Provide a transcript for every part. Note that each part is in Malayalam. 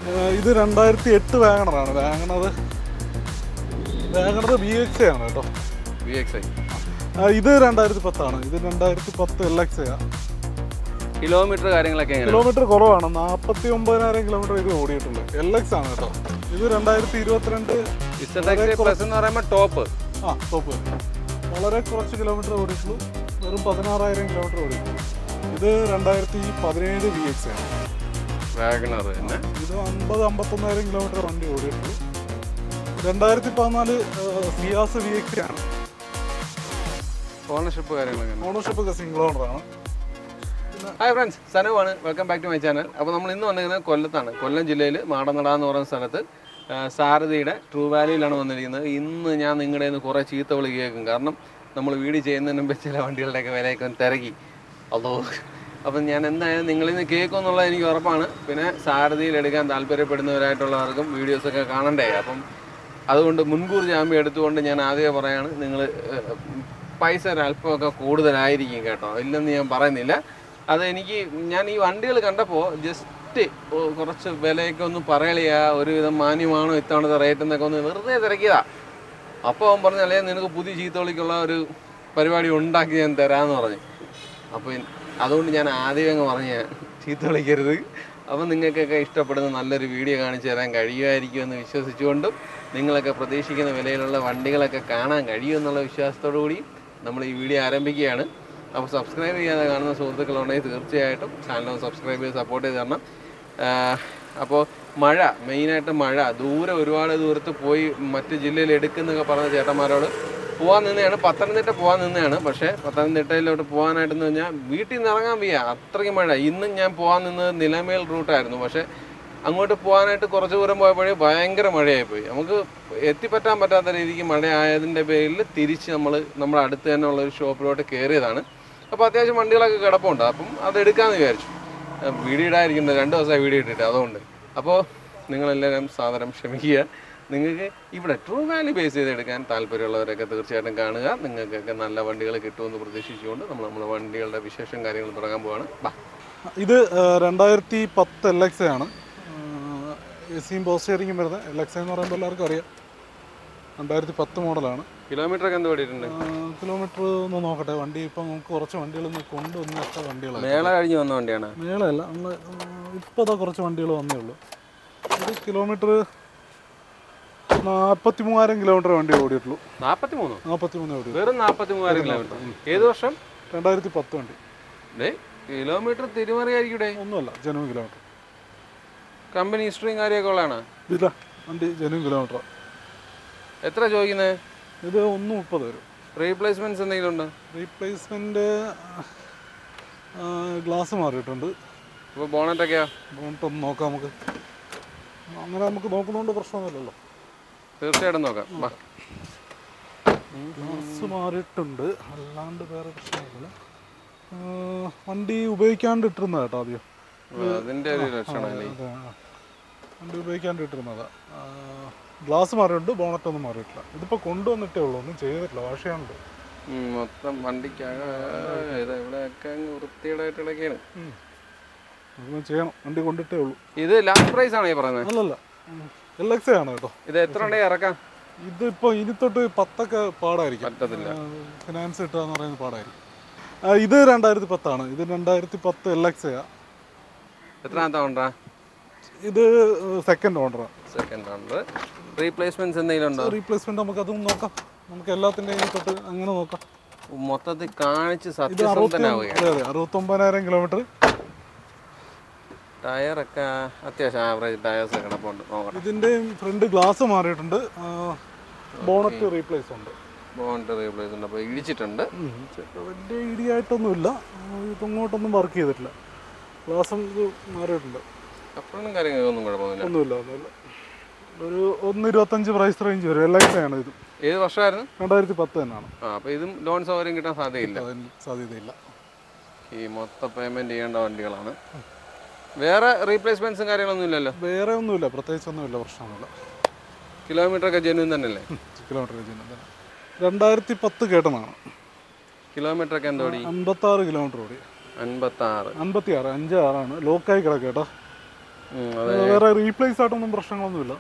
ഏഹ് ഇത് രണ്ടായിരത്തി എട്ട് വാഗണറാണ് വാഗണർ വാഗണർ ബി എക്സ് ആണ് കേട്ടോ വി എക്സ് ഐ ആ, ഇത് രണ്ടായിരത്തി പത്താണ് ഇത് രണ്ടായിരത്തി പത്ത് എൽ എക്സ് ആ കിലോമീറ്റർ കാര്യങ്ങളൊക്കെ എങ്ങനെയാണ് കിലോമീറ്റർ കുറവാണ് നാൽപ്പത്തി ഒമ്പതിനായിരം കിലോമീറ്റർ ഇത് ഓടിയിട്ടുള്ളൂ എൽ എക്സ് ആണ് കേട്ടോ ഇത് രണ്ടായിരത്തി ഇരുപത്തിരണ്ട് ഇസഡ് എക്സ് പ്ലസ് എന്ന് പറയുമ്പോൾ ടോപ്പ് ആ ടോപ്പ് വളരെ കുറച്ച് കിലോമീറ്റർ ഓടിയിട്ടുള്ളൂ വെറും പതിനാറായിരം കിലോമീറ്റർ ഓടിയിട്ടുള്ളൂ ഇത് രണ്ടായിരത്തി പതിനേഴ് വി എക്സ് ആണ് വാഗണർ തന്നെ ഇത് അമ്പത് അമ്പത്തൊന്നായിരം കിലോമീറ്റർ വണ്ടി ഓടിയിട്ടുള്ളൂ രണ്ടായിരത്തി പതിനാല് സിയാസ് വി എക്സ് ആണ് ഓണർഷിപ്പ് കാര്യങ്ങളൊക്കെ ഓണർഷിപ്പ് ഒക്കെ സിംഗിൾ ഓണറാണ് ഹായ് ഫ്രണ്ട്സ് സനുവാണ് welcome back to my channel അപ്പോൾ നമ്മൾ ഇന്ന് വന്നിരിക്കുന്നത് കൊല്ലത്താണ് കൊല്ലം ജില്ലയിൽ മാടനട എന്ന് പറയുന്ന സ്ഥലത്ത് ആ, സാരഥിയുടെ ട്രൂ വാലിയിലാണ് വന്നിരിക്കുന്നത് ഇന്ന് ഞാൻ നിങ്ങളുടെ നിന്ന് കുറേ ചീത്ത വിളി കേൾക്കും കാരണം നമ്മൾ വീഡിയോ ചെയ്യുന്നതിന് മുമ്പ് ചില വണ്ടികളുടെയൊക്കെ വിലയൊക്കെ ഒന്ന് തിരക്കി അതോ അപ്പം ഞാൻ എന്തായാലും നിങ്ങളിൽ നിന്ന് കേൾക്കും എന്നുള്ളത് എനിക്ക് ഉറപ്പാണ് പിന്നെ സാരഥിയിൽ എടുക്കാൻ താല്പര്യപ്പെടുന്നവരായിട്ടുള്ളവർക്കും വീഡിയോസൊക്കെ കാണണ്ടേ അപ്പം അതുകൊണ്ട് മുൻകൂർ ജാമ്യം എടുത്തുകൊണ്ട് ഞാൻ ആദ്യമേ പറയാണ് നിങ്ങൾ പൈസ ഒരു അല്പമൊക്കെ കൂടുതലായിരിക്കും കേട്ടോ ഇല്ലെന്ന് ഞാൻ പറയുന്നില്ല അത് എനിക്ക് ഞാൻ ഈ വണ്ടികൾ കണ്ടപ്പോൾ ജസ്റ്റ് കുറച്ച് വിലയൊക്കെ ഒന്ന് പറയലിയാ ഒരുവിധം മാന്യമാണോ ഇത്തവണത്തെ റേറ്റ് എന്നൊക്കെ ഒന്ന് വെറുതെ തിരക്കിയതാ അപ്പോൾ അവൻ പറഞ്ഞു അല്ലേ നിനക്ക് പുതിയ ചീത്തോളിക്കുള്ള ഒരു പരിപാടി ഉണ്ടാക്കി ഞാൻ തരാമെന്ന് പറഞ്ഞു അപ്പോൾ ഇൻ- അതുകൊണ്ട് ഞാൻ ആദ്യം അങ്ങ് പറഞ്ഞ ചീത്ത വിളിക്കരുത് അപ്പം നിങ്ങൾക്കൊക്കെ ഇഷ്ടപ്പെടുന്ന നല്ലൊരു വീഡിയോ കാണിച്ചു തരാൻ കഴിയുമായിരിക്കുമെന്ന് വിശ്വസിച്ചുകൊണ്ടും നിങ്ങളൊക്കെ പ്രതീക്ഷിക്കുന്ന വിലയിലുള്ള വണ്ടികളൊക്കെ കാണാൻ കഴിയുമെന്നുള്ള വിശ്വാസത്തോടു കൂടി നമ്മൾ ഈ വീഡിയോ ആരംഭിക്കുകയാണ് അപ്പോൾ സബ്സ്ക്രൈബ് ചെയ്യാതെ കാണുന്ന സുഹൃത്തുക്കളുണ്ടെങ്കിൽ തീർച്ചയായിട്ടും ചാനൽ സബ്സ്ക്രൈബ് ചെയ്ത് സപ്പോർട്ട് ചെയ്ത് തരണം അപ്പോൾ മഴ മെയിനായിട്ട് മഴ ദൂരെ ഒരുപാട് ദൂരത്ത് പോയി മറ്റ് ജില്ലയിൽ എടുക്കുന്നൊക്കെ പറഞ്ഞ ചേട്ടന്മാരോട് പോകാൻ നിന്നെയാണ് പത്തനംതിട്ട പോകാൻ നിന്നെയാണ് പക്ഷേ പത്തനംതിട്ടയിലോട്ട് പോകാനായിട്ടെന്ന് പറഞ്ഞാൽ വീട്ടിൽ നിന്ന് ഇറങ്ങാൻ വയ്യ അത്രയ്ക്ക് മഴ ഇന്നും ഞാൻ പോകാൻ നിന്നത് നിലമേൽ റൂട്ടായിരുന്നു പക്ഷേ അങ്ങോട്ട് പോകാനായിട്ട് കുറച്ച് ദൂരം പോയപ്പോഴേ ഭയങ്കര മഴയായിപ്പോയി നമുക്ക് എത്തിപ്പറ്റാൻ പറ്റാത്ത രീതിക്ക് മഴയായതിൻ്റെ പേരിൽ തിരിച്ച് നമ്മൾ നമ്മുടെ അടുത്ത് തന്നെ ഉള്ള ഒരു ഷോപ്പിലോട്ട് കയറിയതാണ് അപ്പോൾ അത്യാവശ്യം വണ്ടികളൊക്കെ കിടപ്പുണ്ട് അപ്പം അത് എടുക്കാമെന്ന് വിചാരിച്ചു ഏഹ് വീഡിയോ ഇടാതിരിക്കുന്നത് രണ്ട് ദിവസമായി വീഡിയോ ഇട്ടിട്ട് അതുകൊണ്ട് അപ്പോൾ നിങ്ങളെല്ലാവരും സാദരം ക്ഷമിക്കുക നിങ്ങൾക്ക് ഇവിടെ ട്രൂ വാലി ബേസ് ചെയ്ത് എടുക്കാൻ താല്പര്യമുള്ളവരൊക്കെ തീർച്ചയായിട്ടും കാണുക നിങ്ങൾക്കൊക്കെ നല്ല വണ്ടികൾ കിട്ടുമെന്ന് പ്രതീക്ഷിച്ചുകൊണ്ട് നമ്മൾ നമ്മുടെ വണ്ടികളുടെ വിശേഷം കാര്യങ്ങൾ തുടങ്ങാൻ പോവാണ് ബാ ഇത് രണ്ടായിരത്തി പത്ത് എൽ എക്സ് ആണ് എ സിയും പോസ്റ്ററിങ്ങും വരുന്നത് എൽ എക്സ് എന്ന് പറയുമ്പോൾ എല്ലാവർക്കും അറിയാം രണ്ടായിരത്തി പത്ത് മോഡലാണ് കിലോമീറ്റർ ഒക്കെ എന്ത് പറ്റിയിട്ടുണ്ട് കിലോമീറ്റർ ഒന്ന് നോക്കട്ടെ വണ്ടി ഇപ്പം നമുക്ക് കുറച്ച് വണ്ടികളൊന്ന് കൊണ്ടുവന്ന് വെച്ച വണ്ടികളാണ് മേള കഴിഞ്ഞ് വന്ന വണ്ടിയാണ് മേളയല്ല നമ്മൾ ഇപ്പോൾ അതാ കുറച്ച് വണ്ടികൾ വന്നേ ഉള്ളൂ ഇത് കിലോമീറ്റർ നാൽപ്പത്തി മൂവായിരം കിലോമീറ്റർ വണ്ടി ഓടിയിട്ടുള്ളൂ നാൽപ്പത്തി മൂന്നോ നാൽപ്പത്തി മൂന്ന് ഓടി വെറും നാൽപ്പത്തി മൂവായിരം കിലോമീറ്റർ ഏത് വർഷം രണ്ടായിരത്തി പത്ത് വണ്ടി ഡേ കിലോമീറ്റർ തിരുമറിയായിരിക്കൂടെ ഒന്നുമല്ല ജനുവൻ കിലോമീറ്റർ കമ്പനി ഹിസ്റ്ററിയും കാര്യമൊക്കെ ഉള്ളതാണ് ഇല്ല വണ്ടി ജനുവൻ കിലോമീറ്റർ എത്ര ചോദിക്കുന്നത് ഇത് ഒന്ന് മുപ്പത് വരും റീപ്ലേസ്മെന്റ്സ് എന്തെങ്കിലും ഉണ്ടോ റീപ്ലേസ്മെൻറ്റ് ഗ്ലാസ് മാറിയിട്ടുണ്ട് ഇപ്പോൾ ബോണറ്റൊക്കെയോ ഒന്ന് നോക്കാം നമുക്ക് അങ്ങനെ നമുക്ക് നോക്കുന്നതുകൊണ്ട് പ്രശ്നമൊന്നുമില്ലല്ലോ തീർച്ചയായിട്ടും നോക്കാം വാ ഗ്ലാസ് മാറിയിട്ടുണ്ട് അല്ലാണ്ട് വേറെ പ്രശ്നമൊന്നുമില്ല ആ, വണ്ടി ഉപയോഗിക്കാണ്ട് ഇട്ടിരുന്ന കേട്ടോ ആദ്യം ആ, അതിന്റെ ഒരു ലക്ഷണമല്ലേ അതെ, ആ. വണ്ടി ഉപയോഗിക്കാണ്ട് ഇട്ടിരുന്നതാ ഗ്ലാസ് മാറിയിട്ടുണ്ട് ബോണറ്റ് ഒന്നും മാറിയിട്ടില്ല ഇതിപ്പോൾ കൊണ്ടുവന്നിട്ടേ ഉള്ളൂ ഒന്നും ചെയ്തിട്ടില്ല വാഷ് ചെയ്യാനുണ്ട് ഉം, മൊത്തം വണ്ടിക്കാക ഇത് ഇവിടെയൊക്കെ അങ്ങ് വൃത്തികേടായിട്ടുള്ളൊക്കെയാണ് ഉം. അതൊന്നും ചെയ്യണം വണ്ടി കൊണ്ടിട്ടേ ഉള്ളൂ ഇത് ലാസ്റ്റ് പ്രൈസ് ആണ് ഈ പറയുന്നത് അല്ലല്ല എൽ എക്സ് ആണ് കേട്ടോ ഇത് എത്ര ഉണ്ടെങ്കിൽ ഇറക്കാം ഇതിപ്പോൾ ഇനി തൊട്ട് പത്തൊക്കെ പാടായിരിക്കും പറ്റത്തില്ല ഫിനാൻസ് കിട്ടുക എന്ന് പറയുന്നത് പാടായിരിക്കും ആ, ഇത് രണ്ടായിരത്തി പത്താണ് ഇത് രണ്ടായിരത്തി പത്ത് എൽ എക്സ് എത്രാമത്തെ ഓണറാ ഇത് സെക്കൻഡ് ഓർഡറാണ് സെക്കൻഡ് ഓണർ റീപ്ലേസ്മെന്റ്സ് എന്തെങ്കിലും ഉണ്ടോ റീപ്ലേസ്മെന്റ് നമുക്ക് അതും നോക്കാം നമുക്ക് എല്ലാത്തിൻ്റെയും തൊട്ട് അങ്ങനെ നോക്കാം മൊത്തത്തിൽ കാണിച്ച് ഇത് അറുപത്തി സത്യസന്ധനാവുകയാണ് അതെ അതെ അറുപത്തൊമ്പതിനായിരം കിലോമീറ്റർ ടയറൊക്കെ അത്യാവശ്യം ആവറേജ് ടയേഴ്സ് കിടപ്പുണ്ട് നോക്കണം ഇതിൻ്റെയും ഫ്രണ്ട് ഗ്ലാസ് മാറിയിട്ടുണ്ട് ബോണറ്റ് റീപ്ലേസ് ഉണ്ട് ബോണ്ട് റീപ്ലേസ് ഉണ്ട് അപ്പോൾ ഇടിച്ചിട്ടുണ്ട് ഉം, ചെറുത് വലിയ ഇടിയായിട്ടൊന്നുമില്ല ഇതങ്ങോട്ടൊന്നും വർക്ക് ചെയ്തിട്ടില്ല ഗ്ലാസും ഇത് മാറിയിട്ടുണ്ട് അപ്പോഴും കാര്യങ്ങളൊന്നും കുഴപ്പമൊന്നുമില്ല ഒന്നുമില്ല ഒന്നുമില്ല ഒരു ഒന്ന് ഇരുപത്തഞ്ച് പ്രൈസ് റേഞ്ച് വരും എൽ എക്സ് ആണ് ഇത് ഏത് വർഷമായിരുന്നു രണ്ടായിരത്തി പത്ത് തന്നെയാണ് ആ അപ്പോൾ ഇതും ലോൺ സൗകര്യം കിട്ടാൻ സാധ്യതയില്ല അതിന് സാധ്യതയില്ല ഈ മൊത്തം പേയ്മെന്റ് ചെയ്യേണ്ട വണ്ടികളാണ് വേറെ റീപ്ലേസ്മെന്റ്സും കാര്യങ്ങളൊന്നും ഇല്ലല്ലോ വേറെ ഒന്നുമില്ല പ്രത്യേകിച്ച് ഒന്നുമില്ല പ്രശ്നമൊന്നുമില്ല കിലോമീറ്റർ ഒക്കെ ജെന്യൂൻ തന്നെയല്ലേ കിലോമീറ്റർ ചെയ്യുന്നത് രണ്ടായിരത്തി പത്ത് കേട്ടനാണ് കിലോമീറ്റർ ഒക്കെ എന്തോടി അൻപത്താറ് കിലോമീറ്റർ ഓടി അൻപത്തി ആറ് അൻപത്തി ആറ് അഞ്ച് ആറാണ് ലോക്കായി കിടക്കുക കേട്ടോ ഉം, അത് വേറെ റീപ്ലേസ് ആയിട്ടൊന്നും പ്രശ്നങ്ങളൊന്നുമില്ല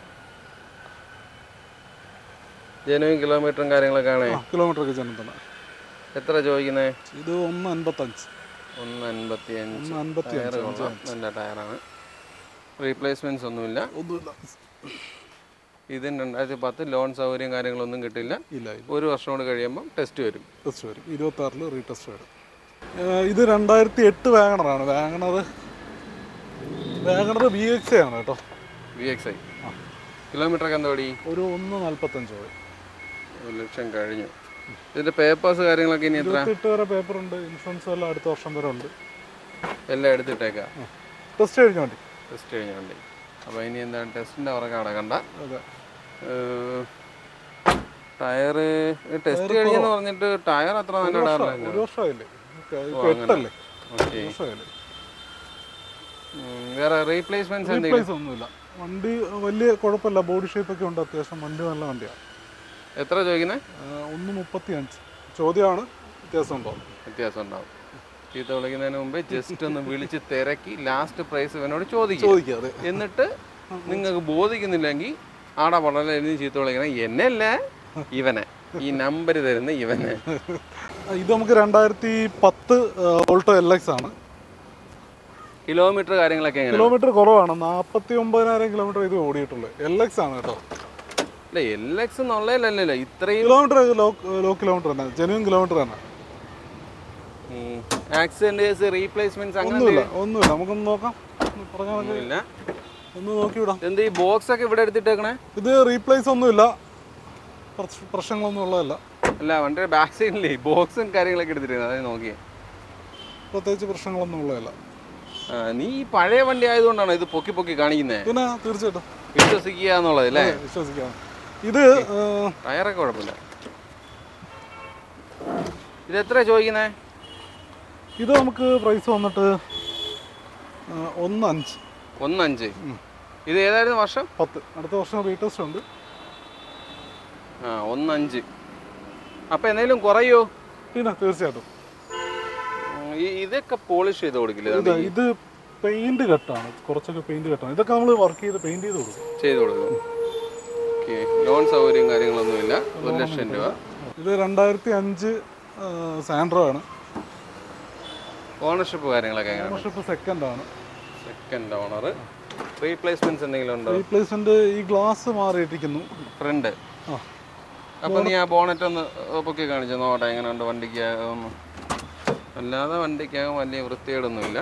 ജനുവൻ കിലോമീറ്ററും കാര്യങ്ങളൊക്കെ ആണേ ആ കിലോമീറ്റർ ഒക്കെ ചെന്ന് തന്നെ എത്ര ചോദിക്കുന്നേ ഇത് ഒന്ന് അൻപത്തഞ്ച് ഒന്ന് അൻപത്തി അഞ്ച് ഒന്ന് അൻപത്തി ടയർ അഞ്ച് കൊള്ളാം നല്ല ടയറാണ് റീപ്ലേസ്മെന്റ്സ് ഒന്നുമില്ല ഒന്നുമില്ല ഇതിന് രണ്ടായിരത്തി പത്ത് ലോൺ സൗകര്യം കാര്യങ്ങളൊന്നും കിട്ടില്ല ഇല്ല ഇല്ല ഒരു വർഷം കൂടി കഴിയുമ്പോൾ ടെസ്റ്റ് വരും ടെസ്റ്റ് വരും ഇരുപത്തി ആറിൽ റീടെസ്റ്റ് വരും ഏഹ് ഇത് രണ്ടായിരത്തി എട്ട് വാഗണറാണ് വാഗണർ വാഗണർ വി എക്സ് ആണ് കേട്ടോ വി എക്സ് ഐ കിലോമീറ്റർ ഒക്കെ എന്താ പടി ഒരു ഒന്ന് നാൽപ്പത്തഞ്ച് പോയി ഒരു ലക്ഷം കഴിഞ്ഞു ഇതിന്റെ പേപ്പേഴ്സ് കാര്യങ്ങളൊക്കെ ഇനി എത്ര ഇരുപത്തെട്ട് വരെ പേപ്പർ ഉണ്ട് ഇൻഷുറൻസ് എല്ലാം അടുത്ത വർഷം വരെ ഉണ്ട് എല്ലാം എടുത്തിട്ടേക്കാം ടെസ്റ്റ് കഴിഞ്ഞ വണ്ടി ടെസ്റ്റ് കഴിഞ്ഞ വണ്ടി അപ്പോൾ ഇനി എന്താണ് ടെസ്റ്റിൻ്റെ അവർക്ക് അടക്കണ്ട അതെ ടയറ് ടെസ്റ്റ് കഴിഞ്ഞെന്ന് പറഞ്ഞിട്ട് ടയർ അത്ര നല്ല ടയറിലല്ല ഒരു വർഷമായില്ലേ ഇപ്പൊ എട്ടല്ലേ ഓക്കെ ഒരു വർഷമായില്ലേ വേറെ റീപ്ലേസ്മെന്റ്സ് എന്തെങ്കിലും റീപ്ലേസ് ഒന്നുമില്ല വണ്ടി വലിയ കുഴപ്പമില്ല ബോഡി ഷേപ്പ് ഒക്കെ ഉണ്ട് അത്യാവശ്യം വണ്ടി നല്ല വണ്ടിയാണ് എത്ര ചോദിക്കുന്നത് ഏഹ് ഒന്ന് മുപ്പത്തി അഞ്ച് ചോദ്യമാണ് വ്യത്യാസം ഉണ്ടോ വ്യത്യാസം ഉണ്ടാവും ചീത്ത വിളിക്കുന്നതിന് മുമ്പേ ജസ്റ്റ് ഒന്ന് വിളിച്ച് തിരക്കി ലാസ്റ്റ് പ്രൈസ് ഇവനോട് ചോദിക്കും ചോദിക്കുക അതെ എന്നിട്ട് നിങ്ങൾക്ക് ബോധിക്കുന്നില്ലെങ്കിൽ ആടെ വളരെ എഴുതി ചീത്ത വിളിക്കണം എന്നല്ല ഇവനെ ഈ നമ്പർ തരുന്ന ഇവനെ ഇത് നമുക്ക് രണ്ടായിരത്തി പത്ത് ഓൾട്ടോ എൽ എക്സ് ആണ് കിലോമീറ്റർ കാര്യങ്ങളൊക്കെ എങ്ങനെ കിലോമീറ്റർ കുറവാണ് നാൽപ്പത്തി ഒമ്പതിനായിരം കിലോമീറ്റർ ഇത് ഓടിയിട്ടുള്ളൂ എൽ എക്സ് ആണ് കേട്ടോ അല്ല എൽ എക്സ് എന്നുള്ളതിലല്ലല്ലോ ഇത്രയും കിലോമീറ്റർ ലോ ലോ കിലോമീറ്റർ തന്നെ ജെനുവൻ കിലോമീറ്റർ തന്നെ ആക്സിഡന്റ് കേസ് റീപ്ലേസ്മെന്റ്സ് അങ്ങനെ ഒന്നുമില്ല ഒന്നുമില്ല നമുക്കൊന്ന് നോക്കാം ഒന്ന് പറഞ്ഞാൽ മതി. ഒന്നുമില്ല ഒന്ന് നോക്കി വിടാം എന്ത് ഈ ബോക്സ് ഒക്കെ ഇവിടെ എടുത്തിട്ടേക്കണേ ഇത് റീപ്ലേസ് ഒന്നുമില്ല പ്രശ്- പ്രശ്നങ്ങളൊന്നും ഉള്ളതല്ല അല്ല വണ്ടിയുടെ ബാക്ക് സൈഡിലേ ബോക്സും കാര്യങ്ങളൊക്കെ എടുത്തിട്ടുണ്ട് അതായത് നോക്കിയേ പ്രത്യേകിച്ച് പ്രശ്നങ്ങളൊന്നും ഉള്ളതല്ല ആ, നീ ഈ പഴയ വണ്ടി ആയതുകൊണ്ടാണോ ഇത് പൊക്കി പൊക്കി കാണിക്കുന്നത് പിന്നെ തീർച്ചയായിട്ടും വിശ്വസിക്കുക എന്നുള്ളത് അല്ലേ വിശ്വസിക്കാം ഇത് ഏഹ്, ടയറൊക്കെ കുഴപ്പമില്ല ഇത് എത്ര ചോദിക്കുന്നേ ഇത് നമുക്ക് പ്രൈസ് വന്നിട്ട് ഏഹ്, ഒന്ന് അഞ്ച് ഒന്നഞ്ച് ഇത് ഏതായിരുന്നു വർഷം പത്ത് അടുത്ത വർഷം റീടെസ്റ്റ് ഉണ്ട് ആ ഒന്നഞ്ച് അപ്പം എന്തെങ്കിലും കുറയോ പിന്നെ തീർച്ചയായിട്ടും ഉം, ഈ- ഇതൊക്കെ പോളിഷ് ചെയ്ത് കൊടുക്കില്ല ഇത് ഇത് പെയിന്റ് കട്ടാണ് കുറച്ചൊക്കെ പെയിന്റ് കട്ടാണ് ഇതൊക്കെ നമ്മൾ വർക്ക് ചെയ്ത് പെയിന്റ് ചെയ്ത് കൊടുക്കും ചെയ്ത് കൊടുക്കും ഓക്കെ ലോൺ സൗകര്യം കാര്യങ്ങളൊന്നുമില്ല ഒരു ലക്ഷം രൂപ ഇത് രണ്ടായിരത്തി അഞ്ച് സാൻഡ്രോ ആണ് ഓണർഷിപ്പ് കാര്യങ്ങളൊക്കെ എങ്ങനെ ഓണർഷിപ്പ് സെക്കൻഡ് ആണ് സെക്കൻഡ് ഓണർ റീപ്ലേസ്മെന്റ്സ് എന്തെങ്കിലും ഉണ്ടോ റീപ്ലേസ്മെന്റ് ഈ ഗ്ലാസ് മാറിയിട്ടിരിക്കുന്നു ഫ്രണ്ട് ആ അപ്പൊ നീ ആ ബോണറ്റ് ഒന്ന് പൊക്കി കാണിച്ചു നോട്ടെ എങ്ങനെയുണ്ട് വണ്ടിക്ക് ഒന്ന് അല്ലാതെ വണ്ടിക്കകം വലിയ വൃത്തികേടൊന്നുമില്ല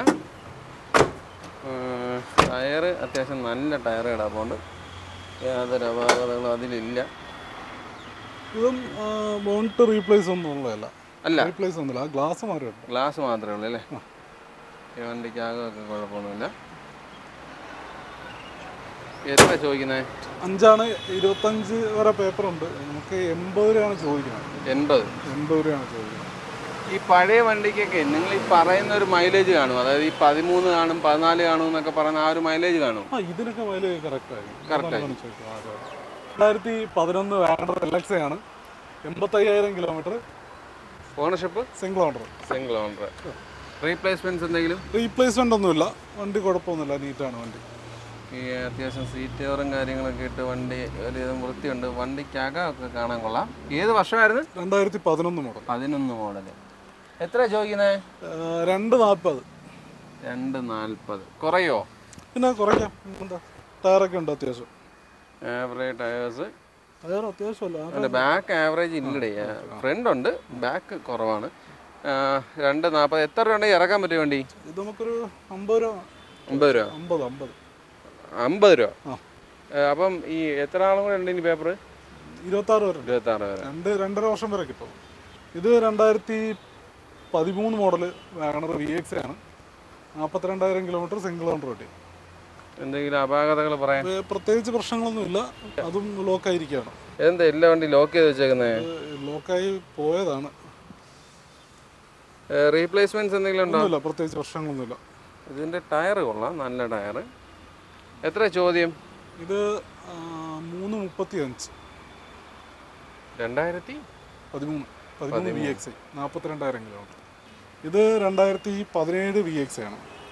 ടയർ അത്യാവശ്യം നല്ല ടയർ കിടപ്പുണ്ട് യാതൊരു അപാകതകളും അതിലില്ല ഇതും ബോണിട്ട് റീപ്ലേസ് ഒന്നും ഉള്ളതല്ല അല്ല റീപ്ലേസ് ഒന്നുമില്ല ആ ഗ്ലാസ് മാറിയിട്ടുണ്ട് ഗ്ലാസ് മാത്രമേ ഉള്ളൂ അല്ലേ ഈ വണ്ടിക്കകമൊക്കെ കുഴപ്പമൊന്നുമില്ല എത്ര ചോദിക്കുന്നത് അഞ്ചാണ് ഇരുപത്തഞ്ച് വരെ പേപ്പർ ഉണ്ട് നമുക്ക് എൺപത് രൂപയാണ് ചോദിക്കുന്നത് എൺപത് എൺപത് രൂപയാണ് ചോദിക്കുന്നത് ഈ പഴയ വണ്ടിക്കൊക്കെ നിങ്ങൾ ഈ പറയുന്ന ഒരു മൈലേജ് കാണും അതായത് ഈ പതിമൂന്ന് കാണും പതിനാല് കാണും എന്നൊക്കെ പറയുന്ന ആ ഒരു മൈലേജ് കാണും ആ ഇതിനൊക്കെ മൈലേജ് കറക്റ്റ് ആയിരിക്കും Correct അതാണ് ചോദിച്ചത്. ആ, അതെ, അതെ. രണ്ടായിരത്തി പതിനൊന്ന് വാഗണർ എൽ എക്സ് ആണ് എൺപത്തയ്യായിരം kilometre ownership single owner single owner replacements എന്തെങ്കിലും റീപ്ലേസ്മെന്റ് ഒന്നുമില്ല വണ്ടി കുഴപ്പമൊന്നുമില്ല നീറ്റാണ് വണ്ടി ഈ അത്യാവശ്യം സീറ്റ് കവറും കാര്യങ്ങളൊക്കെ ഇട്ട് വണ്ടി ഒരുവിധം വൃത്തിയുണ്ട് വണ്ടിക്കകമൊക്കെ കാണാൻ കൊള്ളാം ഏത് വർഷമായിരുന്നു രണ്ടായിരത്തി പതിനൊന്ന് മോഡൽ പതിനൊന്ന് മോഡല് എത്ര ചോദിക്കുന്നത് രണ്ട് നാൽപ്പത് രണ്ട് നാൽപ്പത് കുറയോ പിന്നെ കുറയ്ക്കാം എന്താ ടയറൊക്കെ ഉണ്ട് അത്യാവശ്യം ആവറേജ് ടയേഴ്സ് ടയർ അത്യാവശ്യമല്ല അല്ല ബാക്ക് ആവറേജ് ഇല്ലടേ ഫ്രണ്ട് ഉണ്ട് ബാക്ക് കുറവാണ് ആ, രണ്ട് നാൽപ്പത് എത്ര രൂപ ഉണ്ടെങ്കിൽ ഇറക്കാൻ പറ്റും വണ്ടി ഇത് നമുക്കൊരു അമ്പത് രൂപ അമ്പത് രൂപ അമ്പത് അമ്പത് അമ്പത് രൂപ ആ ആ, അപ്പം ഈ എത്ര ആളും കൂടെ ഉണ്ട് ഇനി പേപ്പർ ഇരുപത്താറ് വരെ ഉണ്ട്. ഇരുപത്താറ് വരെ രണ്ട് രണ്ടര വർഷം വരെ കിട്ടും ഇത് രണ്ടായിരത്തി പതിമൂന്ന് മോഡൽ വാഗണർ വി എക്സ് ആണ് നാൽപ്പത്തിരണ്ടായിരം കിലോമീറ്റർ സിംഗിൾ ഓണർ വണ്ടി എന്തെങ്കിലും അപാകതകൾ പറയാൻ ഏ, പ്രത്യേകിച്ച് പ്രശ്നങ്ങളൊന്നുമില്ല അതും ലോക്കായിരിക്കുകയാണ് എന്താ എല്ലാ വണ്ടി ലോക്ക് ചെയ്ത് വെച്ചേക്കുന്നത് ലോക്കായി പോയതാണ് റീപ്ലേസ്മെന്റ്സ് എന്തെങ്കിലും ഉണ്ടോ ഒന്നുമില്ല പ്രത്യേകിച്ച് പ്രശ്നങ്ങളൊന്നുമില്ല ഇതിന്റെ ടയർ കൊള്ളാം നല്ല ടയർ എത്ര ചോദ്യം ഇത് ആ, മൂന്ന് മുപ്പത്തി അഞ്ച് രണ്ടായിരത്തി പതിമൂന്ന് പതിമൂന്ന് വി എക്സ് ഐ നാൽപ്പത്തിരണ്ടായിരം കിലോമീറ്റർ ഇത് രണ്ടായിരത്തി പതിനേഴ് വി എക്സ് ആണ്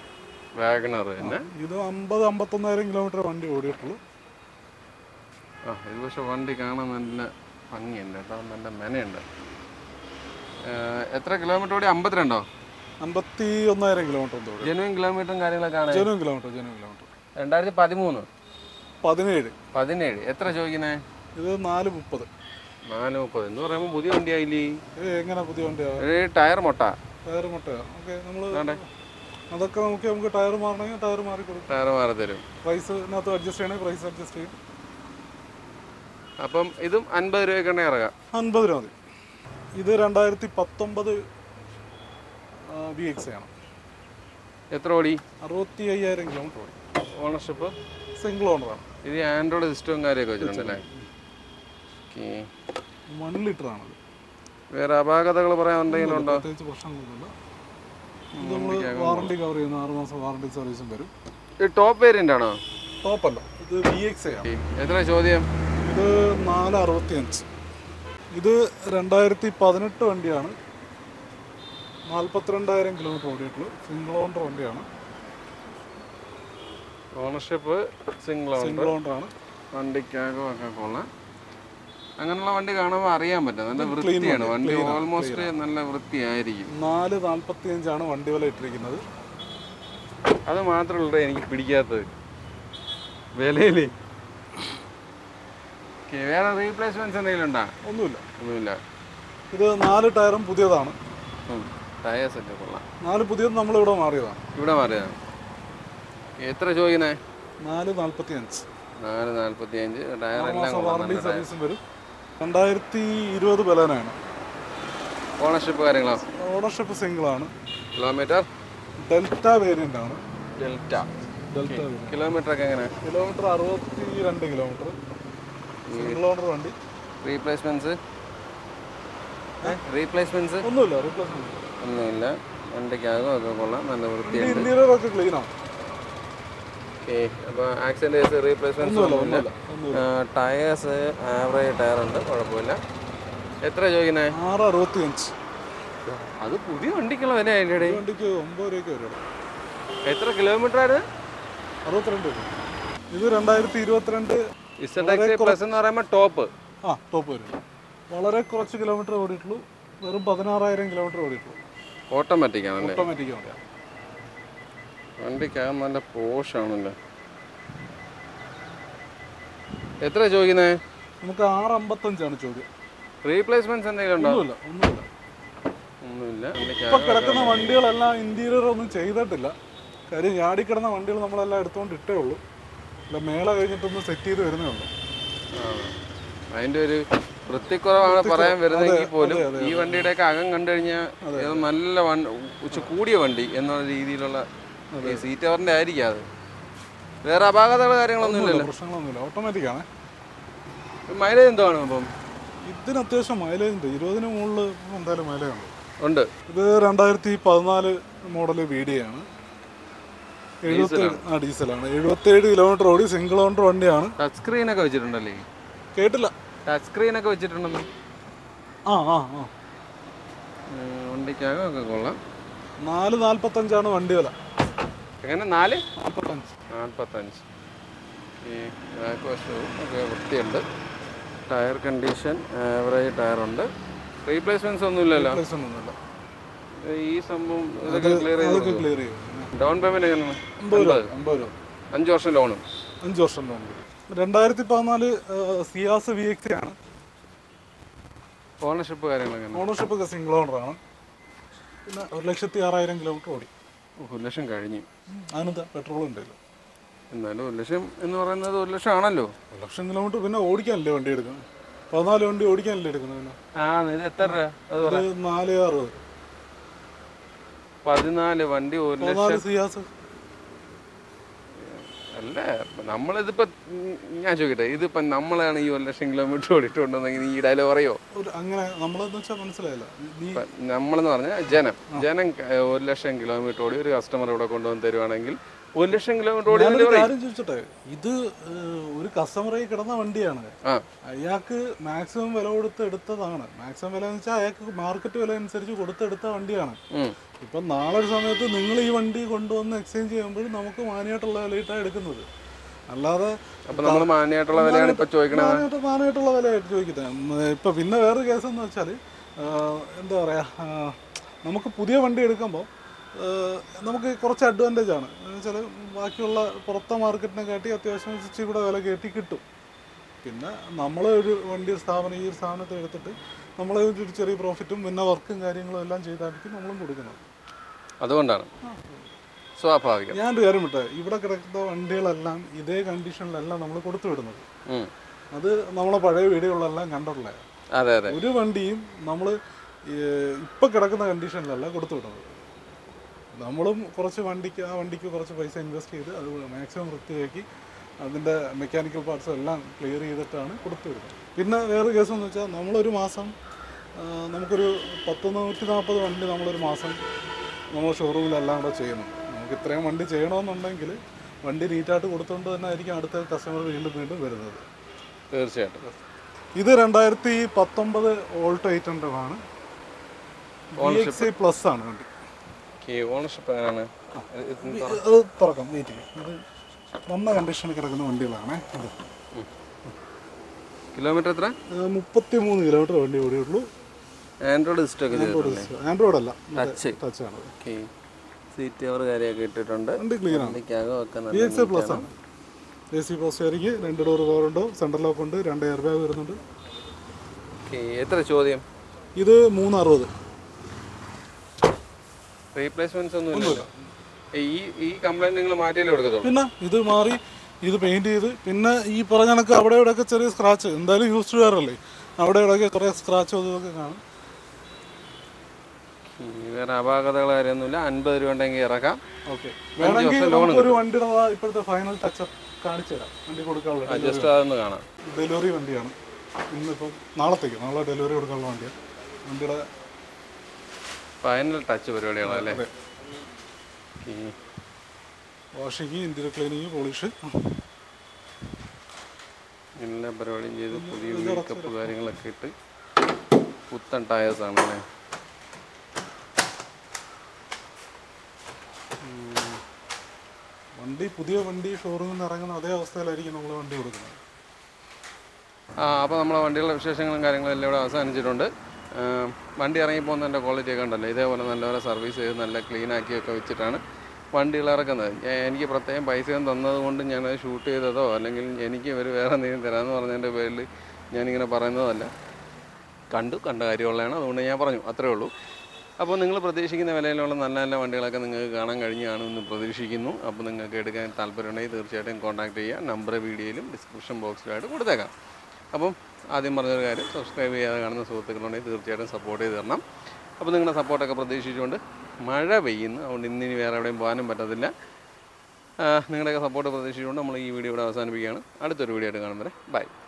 വാഗണർ തന്നെ ഇത് അമ്പത് അമ്പത്തൊന്നായിരം കിലോമീറ്റർ വണ്ടി ഓടിയിട്ടുള്ളൂ ആ ഇത് പക്ഷെ വണ്ടി കാണാൻ നല്ല ഭംഗിയുണ്ട് കേട്ടോ നല്ല മെനയുണ്ട് ആ, എത്ര കിലോമീറ്റർ ഓടി അമ്പത്തിരണ്ടോ അമ്പത്തി ഒന്നായിരം കിലോമീറ്റർ എന്തോ ഓടി ജെനുവൻ കിലോമീറ്ററും കാര്യങ്ങളൊക്കെ ആണ് ജനുവൻ കിലോമീറ്റർ ജനുവൻ കിലോമീറ്റർ രണ്ടായിരത്തി പതിമൂന്ന് പതിനേഴ് പതിനേഴ് എത്ര ചോദിക്കുന്നേ ഇത് നാല് മുപ്പത് നാല് മുപ്പത് എന്ന് പറയുമ്പോൾ പുതിയ വണ്ടി ആയില്ലേ ഇത് എങ്ങനെ പുതിയ വണ്ടിയാണ് ഒരു ടയർ മുട്ട ടയർ മുട്ടയോ ഓക്കെ നമ്മൾ ഇതാണ്ടെ. അതൊക്കെ നോക്കി നമുക്ക് ടയർ മാറണമെങ്കിൽ ടയർ മാറി കൊടുക്കും ടയർ മാറി തരും പ്രൈസിനകത്ത് അഡ്ജസ്റ്റ് ചെയ്യണമെങ്കിൽ പ്രൈസ് അഡ്ജസ്റ്റ് ചെയ്യും അപ്പം ഇതും അൻപത് രൂപയ്ക്ക് ഇറങ്ങാം അൻപത് രൂപ മതി ഇത് രണ്ടായിരത്തി പത്തൊമ്പത് വി എക്സ് ആണ് എത്ര ഓടി അറുപത്തി അയ്യായിരം കിലോമീറ്റർ ഓടി ഓണർഷിപ്പ് സിംഗിൾ ഓണറാണ് ഇത് ആൻഡ്രോയിഡ് സിസ്റ്റവും കാര്യമൊക്കെ വെച്ചിട്ടുണ്ടല്ലേ ഓക്കെ വൺ ലിറ്റർ ആണത് വേറെ അപാകതകൾ പറയാൻ എന്തെങ്കിലും ഉണ്ടോ പ്രത്യേകിച്ച് പ്രശ്നങ്ങളൊന്നുമില്ല ഇത് നമ്മൾ വാറണ്ടി കവർ ചെയ്യുന്ന ആറ് മാസം വാറണ്ടി സർവീസും വരും ഇത് ടോപ്പ് വേരിയന്റ് ആണോ ടോപ്പ് അല്ല ഇത് വി എക്സ് ആണ് എത്ര ചോദ്യം ഇത് നാല് അറുപത്തി അഞ്ച് ഇത് രണ്ടായിരത്തി പതിനെട്ട് വണ്ടിയാണ് നാൽപ്പത്തിരണ്ടായിരം കിലോമീറ്റർ ഓടിയിട്ടുള്ളൂ സിംഗിൾ ഓണർ വണ്ടിയാണ് ഓണർഷിപ്പ് സിംഗിൾ ഓണർ സിംഗിൾ ഓണറാണ് വണ്ടിക്കകം ഒക്കെ കൊള്ളാം അങ്ങനെയുള്ള വണ്ടി കാണുമ്പോൾ അറിയാൻ പറ്റും നല്ല വൃത്തിയാണ് വണ്ടി ഓൾമോസ്റ്റ് നല്ല വൃത്തിയായിരിക്കും നാല് നാൽപ്പത്തി അഞ്ചാണ് വണ്ടി വില ഇട്ടിരിക്കുന്നത് അത് മാത്രമല്ല എനിക്ക് പിടിക്കാത്തത് വിലയില് Okay, വേറെ റീപ്ലേസ്മെന്റ്സ് എന്തെങ്കിലും ഉണ്ടോ ഒന്നുമില്ല ഒന്നുമില്ല ഇത് നാല് ടയറും പുതിയതാണ് ടയേഴ്സ് ഒക്കെ കൊള്ളാം നാല് പുതിയത് നമ്മളിവിടെ മാറിയതാണ് ഇവിടെ മാറിയതാണ് എത്ര ചോദിക്കുന്നേ നാല് നാൽപ്പത്തി അഞ്ച് നാല് നാല്പത്തി അഞ്ച് ടയർ ആറ് എല്ലാം മാസം കൊള്ളാം വാറണ്ടി നല്ല ടയർ സർവീസും വരും രണ്ടായിരത്തി ഇരുപത് ബലാനാണ് ഓണർഷിപ്പ് കാര്യങ്ങളോ ഓണർഷിപ്പ് സിംഗിൾ ആണ് കിലോമീറ്റർ ഡെൽറ്റ വേരിയന്റ് ആണ് ഡെൽറ്റ ഡെൽറ്റ വേരിയന്റ് കിലോമീറ്റർ ഒക്കെ എങ്ങനെ കിലോമീറ്റർ അറുപത്തി രണ്ട് കിലോമീറ്റർ സിംഗിൾ ഓണർ വണ്ടി റീപ്ലേസ്മെന്റ്സ് റീപ്ലേസ്മെന്റ്സ് ഒന്നുമില്ല റീപ്ലേസ്മെന്റ് ഒന്നുമില്ല വണ്ടിക്കകം ഒക്കെ കൊള്ളാം നല്ല വൃത്തിയുണ്ട് ഇന്റീരിയർ ഒക്കെ ക്ലീൻ ആണ് ഓക്കെ അപ്പോൾ ആക്സിഡൻറ്റ് റീപ്ലേസ്മെന്റ്സ് ഒന്നുമില്ല ഒന്നുമില്ല ഒന്നുമില്ല ഒന്നുമില്ല ടയേഴ്സ് ആവറേജ് ടയർ ഉണ്ട് കുഴപ്പമില്ല എത്ര ചോദിക്കുന്നേ ആറ് അറുപത്തി അഞ്ച് അത് പുതിയ വണ്ടിക്കുള്ള വില അതിൻ്റെ ഈ വണ്ടിക്ക് ഒമ്പത് രൂപയ്ക്ക് വരും എത്ര കിലോമീറ്റർ ആണ് അറുപത്തിരണ്ട് രൂപ ഇത് രണ്ടായിരത്തി ഇരുപത്തിരണ്ട് ഇസഡ് എക്സ് പ്ലസ് എന്ന് പറയുമ്പോൾ ടോപ്പ് ആ ടോപ്പ് വരും വളരെ കുറച്ച് കിലോമീറ്റർ ഓടിയിട്ടുള്ളൂ വെറും പതിനാറായിരം കിലോമീറ്റർ ഓടിയിട്ടുള്ളൂ ഓട്ടോമാറ്റിക് ആണല്ലേ ഓട്ടോമാറ്റിക് വണ്ടിയാണ് വണ്ടിക്കകം നല്ല പോഷാണല്ലോ എത്ര ചോദിക്കുന്നേ നമുക്ക് ആറ് അമ്പത്തഞ്ചാണ് ചോദ്യം റീപ്ലേസ്മെന്റ്സ് എന്തെങ്കിലും ഉണ്ടോ ഒന്നുമില്ല ഒന്നുമില്ല ഒന്നുമില്ല ഇപ്പൊ കിടക്കുന്ന വണ്ടികളെല്ലാം ഇന്റീരിയർ ഒന്നും ചെയ്തിട്ടില്ല കാര്യം ഞാടി കിടന്ന വണ്ടികൾ നമ്മളെല്ലാം എടുത്തുകൊണ്ട് ഇട്ടേ ഉള്ളൂ അല്ല മേള കഴിഞ്ഞിട്ടൊന്ന് സെറ്റ് ചെയ്ത് വരുന്നേ ഉള്ളൂ അതിന്റെ ഒരു വൃത്തിക്കുറവാണ് പറയാൻ വരുന്നതെങ്കിൽ പോലും ഈ വണ്ടിയുടെയൊക്കെ അകം കണ്ടു കഴിഞ്ഞാൽ ഇത് നല്ല വണ്ടി ഉച്ച കൂടിയ വണ്ടി എന്നുള്ള രീതിയിലുള്ള ഈ സീറ്റ് കവറിന്റെ ആയിരിക്കും അത് വേറെ അപാകതകൾ കാര്യങ്ങളൊന്നും ഇല്ലല്ലോ പ്രശ്നങ്ങളൊന്നുമില്ല ഓട്ടോമാറ്റിക് ആണ് മൈലേജ് എന്താണ് അപ്പം ഇതിന് അത്യാവശ്യം മൈലേജ് ഉണ്ട് ഇരുപതിന് മുകളിൽ എന്തായാലും മൈലേജ് ഉണ്ട് ഉണ്ട് ഇത് രണ്ടായിരത്തി പതിനാല് മോഡൽ വി ഡി ആണ് എഴുപത്തി ആ ഡീസലാണ് എഴുപത്തേഴ് കിലോമീറ്റർ ഓടി സിംഗിൾ ഓണർ വണ്ടിയാണ് ടച്ച് സ്ക്രീൻ ഒക്കെ വെച്ചിട്ടുണ്ടല്ലേ കേട്ടില്ല ടച്ച് സ്ക്രീൻ ഒക്കെ വെച്ചിട്ടുണ്ടെന്ന് ആ ആ ആ വണ്ടിക്കകം ഒക്കെ കൊള്ളാം നാല് നാൽപ്പത്തഞ്ചാണ് വണ്ടി വില എങ്ങനെ നാല് നാൽപ്പത്തഞ്ച് നാൽപ്പത്തഞ്ച് ഈ ബാക്ക് വശവും ഒക്കെ വൃത്തിയുണ്ട് ടയർ കണ്ടീഷൻ ആവറേജ് ടയറുണ്ട് റീപ്ലേസ്മെന്റ്സ് ഒന്നുമില്ലല്ലോ പ്ലേസ് ഒന്നുമില്ല ഈ സംഭവം ഇതൊക്കെ ക്ലിയർ അതൊക്കെ ചെയ്ത് ക്ലിയർ ചെയ്യും ഡൗൺ പേയ്മെന്റ് എങ്ങനെയാണ് അമ്പത് രൂപ അമ്പത് രൂപ അഞ്ച് വർഷം ലോണും അഞ്ച് വർഷം ലോൺ രണ്ടായിരത്തി പതിനാല് സിയാസ് വി എക്സ് ആണ് ഓണർഷിപ്പ് കാര്യങ്ങൾ എങ്ങനെ ഓണർഷിപ്പ് ഒക്കെ സിംഗിൾ ഓണറാണ് പിന്നെ ഒരു ലക്ഷത്തി ആറായിരം കിലോമീറ്റർ ഓടി ഒരു ലക്ഷം കഴിഞ്ഞു അതിനെന്താ പെട്രോൾ ഉണ്ടല്ലോ എന്നാലും ഒരു ലക്ഷം എന്ന് പറയുന്നത് ഒരു ലക്ഷം ആണല്ലോ ഒരു ലക്ഷം കിലോമീറ്റർ പിന്നെ ഓടിക്കാനല്ലേ വണ്ടി എടുക്കുന്നത് പതിനാല് വണ്ടി ഓടിക്കാനല്ലേ എടുക്കുന്നത് പിന്നെ ആ ഇത് എത്ര രൂപ അത് പറ ഒരു നാല് അറുപത് പതിനാല് വണ്ടി ഒരു ലക്ഷം പതിനാല് സിയാസ് അല്ല ഇപ്പൊ നമ്മളിതിപ്പോ ഉം, ഞാൻ ചോദിക്കട്ടെ ഇതിപ്പോ നമ്മളാണ് ഈ ഒരു ലക്ഷം കിലോമീറ്റർ ഓടിയിട്ടുണ്ടെന്നെങ്കിൽ ഈ ഡയലോഗ് പറയോ ഒരു അങ്ങനെ നമ്മളെന്ന് വെച്ചാൽ മനസ്സിലായില്ല നീ ഇപ്പൊ നമ്മളെന്ന് പറഞ്ഞാൽ ജനം ജനം ക- ഒരു ലക്ഷം കിലോമീറ്റർ ഓടി ഒരു കസ്റ്റമർ ഇവിടെ കൊണ്ടുവന്ന് തരുവാണെങ്കിൽ ഒരു ലക്ഷം കിലോമീറ്റർ ഓടി ഞാനൊരു കാര്യം ചോദിച്ചോട്ടെ ഇത് ഏഹ്, ഒരു കസ്റ്റമറായി കിടന്ന വണ്ടിയാണ് ആ അയാൾക്ക് മാക്സിമം വില കൊടുത്ത് എടുത്തതാണ് മാക്സിമം വില എന്ന് വെച്ചാൽ അയാൾക്ക് മാർക്കറ്റ് വില അനുസരിച്ച് കൊടുത്തെടുത്ത വണ്ടിയാണ് ഉം. ഇപ്പം നാളെ ഒരു സമയത്ത് നിങ്ങൾ ഈ വണ്ടി കൊണ്ടുവന്ന് എക്സ്ചേഞ്ച് ചെയ്യുമ്പോൾ നമുക്ക് മാന്യമായിട്ടുള്ള വിലയിട്ടാണ് എടുക്കുന്നത് അല്ലാതെ അപ്പൊ നമ്മൾ മാന്യമായിട്ടുള്ള വിലയാണ് ഇപ്പൊ ചോദിക്കണത് മാന്യമായിട്ട് മാന്യമായിട്ടുള്ള വിലയായിട്ട് ചോദിക്കുന്നത് ഇപ്പം പിന്നെ വേറൊരു കേസ് എന്ന് വെച്ചാൽ എന്താ പറയുക നമുക്ക് പുതിയ വണ്ടി എടുക്കുമ്പോൾ നമുക്ക് കുറച്ച് അഡ്വാൻറ്റേജ് ആണ് എന്ന് വെച്ചാൽ ബാക്കിയുള്ള പുറത്തെ മാർക്കറ്റിനെ കാട്ടി അത്യാവശ്യം ഇച്ചിരി കൂടെ വില കയറ്റി കിട്ടും പിന്നെ നമ്മൾ ഒരു വണ്ടി സ്ഥാപനം ഈ ഒരു സ്ഥാപനത്തിൽ എടുത്തിട്ട് നമ്മൾ ഒരു ചെറിയ പ്രോഫിറ്റും പിന്നെ വർക്കും കാര്യങ്ങളും എല്ലാം ചെയ്തായിരിക്കും നമ്മളും കൊടുക്കുന്നത് അതുകൊണ്ടാണ് സ്വാഭാവികം ഞാനൊരു കാര്യം വിട്ടെ ഇവിടെ കിടക്കുന്ന വണ്ടികളെല്ലാം ഇതേ കണ്ടീഷനിലല്ല നമ്മൾ കൊടുത്തു വിടുന്നത് ഉം. അത് നമ്മളെ പഴയ വീഡിയോകളെല്ലാം കണ്ടിട്ടുള്ളത് അതെ അതെ ഒരു വണ്ടിയും നമ്മൾ ഇപ്പം കിടക്കുന്ന കണ്ടീഷനിലല്ല കൊടുത്തു വിടുന്നത് നമ്മളും കുറച്ച് വണ്ടിക്ക് ആ വണ്ടിക്ക് കുറച്ച് പൈസ ഇൻവെസ്റ്റ് ചെയ്ത് അത് മാക്സിമം വൃത്തിയാക്കി അതിൻ്റെ മെക്കാനിക്കൽ പാർട്സ് എല്ലാം ക്ലിയർ ചെയ്തിട്ടാണ് കൊടുത്തു വിടുന്നത് പിന്നെ വേറെ കേസ് എന്ന് വെച്ചാൽ നമ്മളൊരു മാസം ആ, നമുക്കൊരു പത്ത് നൂറ്റി നാൽപ്പത് വണ്ടി നമ്മളൊരു മാസം നമ്മൾ ഷോറൂമിലെല്ലാം കൂടെ ചെയ്യുന്നു നമുക്ക് ഇത്രയും വണ്ടി ചെയ്യണമെന്നുണ്ടെങ്കിൽ വണ്ടി നീറ്റായിട്ട് കൊടുത്തുകൊണ്ട് തന്നെ ആയിരിക്കും അടുത്ത കസ്റ്റമർ വീണ്ടും വീണ്ടും വരുന്നത് തീർച്ചയായിട്ടും ഇത് രണ്ടായിരത്തി പത്തൊമ്പത് ഓൾട്ടോ എയ്റ്റ് ഹൺഡ്രഡ് ആണ് എക്സ് പ്ലസ് ആണ് വണ്ടി ഓണർഷിപ്പ് എങ്ങനെയാണ് ഇത് ഇത് അത് തുറക്കാം വെയിറ്റ് ചെയ്യും ഇത് നന്ന കണ്ടീഷനിൽ കിടക്കുന്ന വണ്ടികളാണ് ഇത് കിലോമീറ്റർ എത്ര മുപ്പത്തി മൂന്ന് കിലോമീറ്റർ വണ്ടി ഓടിയുള്ളൂ ആൻഡ്രോയിഡ് ഡിസ്റ്റൊക്കെ ചെയ്തിട്ടുണ്ട് ആൻഡ്രോയിഡ് അല്ല ടച്ച് ടച്ച് ആണ് ഓക്കെ സീറ്റ് കവർ കാര്യമൊക്കെ ഇട്ടിട്ടുണ്ട് വണ്ടി ക്ലിയർ ആണ് വണ്ടിക്കകം ഒക്കെ വി നല്ല എക്സ് പ്ലസ് ആണ് എ സി പോസ്റ്ററിങ് രണ്ട് ഡോർ പവർ ഉണ്ടോ സെൻട്രൽ ലോക്ക് ഉണ്ട് രണ്ട് എയർ ബാഗ് വരുന്നുണ്ട് ഓക്കെ എത്ര ചോദ്യം ഇത് മൂന്ന് അറുപത് റീപ്ലേസ്മെന്റ്സ് ഒന്നും ഇല്ലല്ലോ ഈ ഈ കംപ്ലൈന്റ് നിങ്ങൾ മാറ്റിയല്ലേ കൊടുക്കത്തുള്ളൂ പിന്നെ ഇത് മാറി ഇത് പെയിന്റ് ചെയ്ത് പിന്നെ ഈ പറഞ്ഞ കണക്ക് അവിടെ ഇവിടെയൊക്കെ ചെറിയ സ്ക്രാച്ച് എന്തായാലും യൂസ്ഡ് കാറല്ലേ അവിടെ ഇവിടെയൊക്കെ കുറേ സ്ക്രാച്ച് ഇതൊക്കെ കാണും ഉം, വേറെ അപാകതകൾ കാര്യമൊന്നുമില്ല അൻപത് രൂപ ഉണ്ടെങ്കിൽ ഇറക്കാം ഓക്കെ വേണമെങ്കിൽ നമുക്കൊരു വണ്ടിയുടെ ആ ഇപ്പോഴത്തെ ഫൈനൽ ടച്ച് കാണിച്ചു തരാം വണ്ടി കൊടുക്കാനുള്ള ജസ്റ്റ് അതൊന്ന് കാണാം ഡെലിവറി വണ്ടിയാണ് ഇന്നിപ്പം നാളത്തേക്ക് നാളെ ഡെലിവറി കൊടുക്കാനുള്ള വണ്ടിയാണ് വണ്ടിയുടെ ഫൈനൽ ടച്ച് പരിപാടികളല്ലേ അതെ. Okay. Washing interior cleaning polish എല്ലാ പരിപാടിയും ചെയ്ത് പുതിയ മേക്കപ്പ് കാര്യങ്ങളൊക്കെ ഇട്ട് പുത്തൻ ടയേഴ്സ് ആണ് അല്ലേ വണ്ടി പുതിയ വണ്ടി ഷോറൂമിൽ നിന്ന് ഇറങ്ങുന്ന അതേ അവസ്ഥയിലായിരിക്കും നമ്മൾ വണ്ടി കൊടുക്കുന്നത് ആ അപ്പോൾ നമ്മളെ വണ്ടികളുടെ വിശേഷങ്ങളും കാര്യങ്ങളും എല്ലാം ഇവിടെ അവസാനിച്ചിട്ടുണ്ട് ആ, വണ്ടി ഇറങ്ങി പോകുന്നതിൻ്റെ ക്വാളിറ്റി ഒക്കെ ഉണ്ടല്ലോ ഇതേപോലെ നല്ലപോലെ സർവീസ് ചെയ്ത് നല്ല ക്ലീൻ ആക്കിയൊക്കെ വെച്ചിട്ടാണ് വണ്ടികൾ ഇറക്കുന്നത് ഞാൻ- എനിക്ക് പ്രത്യേകം പൈസയും തന്നത് കൊണ്ട് ഞാനത് ഷൂട്ട് ചെയ്തതോ അല്ലെങ്കിൽ എനിക്ക് ഇവർ വേറെ എന്തെങ്കിലും തരാമെന്ന് പറഞ്ഞതിൻ്റെ പേരിൽ ഞാനിങ്ങനെ പറയുന്നതല്ല കണ്ടു കണ്ട കാര്യമുള്ളതാണ് അതുകൊണ്ട് ഞാൻ പറഞ്ഞു അത്രേ ഉള്ളൂ അപ്പോൾ നിങ്ങൾ പ്രതീക്ഷിക്കുന്ന വിലയിലുള്ള നല്ല നല്ല വണ്ടികളൊക്കെ നിങ്ങൾക്ക് കാണാൻ കഴിഞ്ഞാണെന്ന് പ്രതീക്ഷിക്കുന്നു അപ്പോൾ നിങ്ങൾക്ക് എടുക്കാൻ താല്പര്യമുണ്ടെങ്കിൽ തീർച്ചയായിട്ടും കോൺടാക്ട് ചെയ്യുക നമ്പർ വീഡിയോയിലും ഡിസ്ക്രിപ്ഷൻ ബോക്സിലായിട്ട് കൊടുത്തേക്കാം അപ്പം ആദ്യം പറഞ്ഞൊരു കാര്യം സബ്സ്ക്രൈബ് ചെയ്യാതെ കാണുന്ന സുഹൃത്തുക്കളുണ്ടെങ്കിൽ തീർച്ചയായിട്ടും സപ്പോർട്ട് ചെയ്ത് തരണം അപ്പോൾ നിങ്ങളുടെ സപ്പോർട്ടൊക്കെ പ്രതീക്ഷിച്ചുകൊണ്ട് മഴ പെയ്യുന്നു അതുകൊണ്ട് ഇന്നിനി വേറെ എവിടെയും പോകാനും പറ്റത്തില്ല ആ, നിങ്ങളുടെയൊക്കെ സപ്പോർട്ട് പ്രതീക്ഷിച്ചുകൊണ്ട് നമ്മൾ ഈ വീഡിയോ ഇവിടെ അവസാനിപ്പിക്കുകയാണ് അടുത്തൊരു വീഡിയോ ആയിട്ട് കാണും വരെ ബൈ